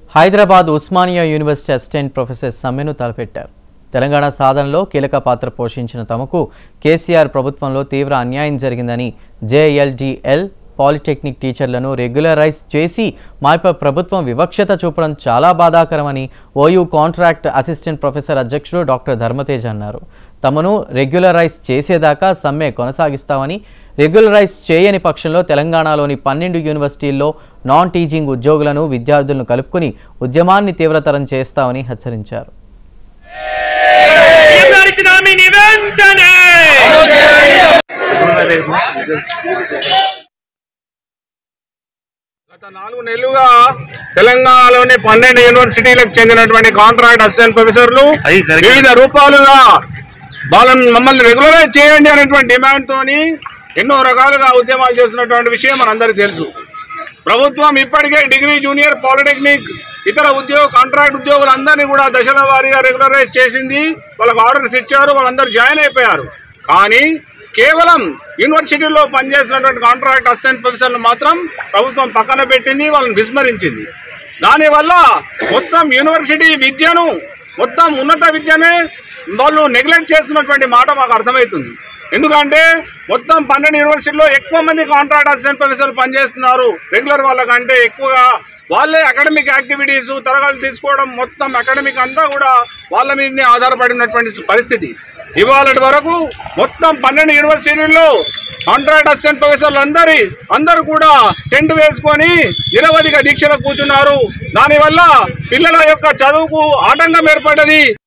Hyderabad Osmania university assistant professor సమ్మెను తలపెట్టారు తెలంగాణ సాధనలో కీలక పాత్ర పోషించిన తమకు కేసీఆర్ ప్రభుత్వంలో తీవ్ర అన్యాయం జరిగిందని జేఎల్డిఎల్ పాలిటెక్నిక్ టీచర్లను రెగ్యులరైజ్ చేసి మాపై ప్రభుత్వం వివక్షత చూపడం చాలా బాధాకరమని ఓయూ కాంట్రాక్ట్ అసిస్టెంట్ ప్రొఫెసర్ అధ్యక్షుడు డాక్టర్ ధర్మతేజ్ అన్నారు తమను రెగ్యులరైజ్ చేసేదాకా సమ్మె కొనసాగిస్తామని రెగ్యులరైజ్ చేయని పక్షంలో తెలంగాణలోని పన్నెండు యూనివర్సిటీల్లో నాన్ టీచింగ్ ఉద్యోగులను విద్యార్థులను కలుపుకుని ఉద్యమాన్ని తీవ్రతరం చేస్తామని హెచ్చరించారు నిర్ధారించిన హామీని వెంటనే గత నాలుగు నెలలుగా తెలంగాణలోని పన్నెండు యూనివర్సిటీలకు చెందినటువంటి కాంట్రాక్ట్ అసిస్టెంట్ ప్రొఫెసర్లు వివిధ రూపాలుగా వాళ్ళని మమ్మల్ని రెగ్యులరైజ్ చేయండి అనేటువంటి డిమాండ్ తోని ఎన్నో రకాలుగా ఉద్యమాలు చేస్తున్నటువంటి విషయం మనందరికీ తెలుసు ప్రభుత్వం ఇప్పటికే డిగ్రీ జూనియర్ పాలిటెక్నిక్ ఇతర ఉద్యోగ కాంట్రాక్ట్ ఉద్యోగులందరినీ కూడా దశల వారీగా రెగ్యులరైజ్ చేసింది వాళ్ళకి ఆర్డర్స్ ఇచ్చారు వాళ్ళందరూ జాయిన్ అయిపోయారు కానీ కేవలం యూనివర్సిటీలో పనిచేసినటువంటి కాంట్రాక్ట్ అసిస్టెంట్ ప్రొఫెసర్లు మాత్రం ప్రభుత్వం పక్కన పెట్టింది వాళ్ళని విస్మరించింది దానివల్ల మొత్తం యూనివర్సిటీ విద్యను మొత్తం ఉన్నత విద్యనే వాళ్ళు నెగ్లెక్ట్ చేస్తున్నటువంటి మాట మాకు అర్థమవుతుంది ఎందుకంటే మొత్తం పన్నెండు యూనివర్సిటీలో ఎక్కువ మంది కాంట్రాక్ట్ అసిస్టెంట్ ప్రొఫెసర్లు పనిచేస్తున్నారు రెగ్యులర్ వాళ్ళకంటే ఎక్కువగా వాళ్ళే అకాడమిక్ యాక్టివిటీస్ తరగతులు తీసుకోవడం మొత్తం అకాడమిక్ అంతా కూడా వాళ్ళ మీదనే ఆధారపడినటువంటి పరిస్థితి ఇవాళ వరకు మొత్తం పన్నెండు యూనివర్సిటీల్లో కాంట్రాక్ట్ అసిస్టెంట్ ప్రొఫెసర్లు అందరి అందరూ కూడా టెంట్ వేసుకొని నిరవధిక దీక్షలో కూర్చున్నారు దానివల్ల పిల్లల యొక్క చదువుకు ఆటంకం ఏర్పడ్డది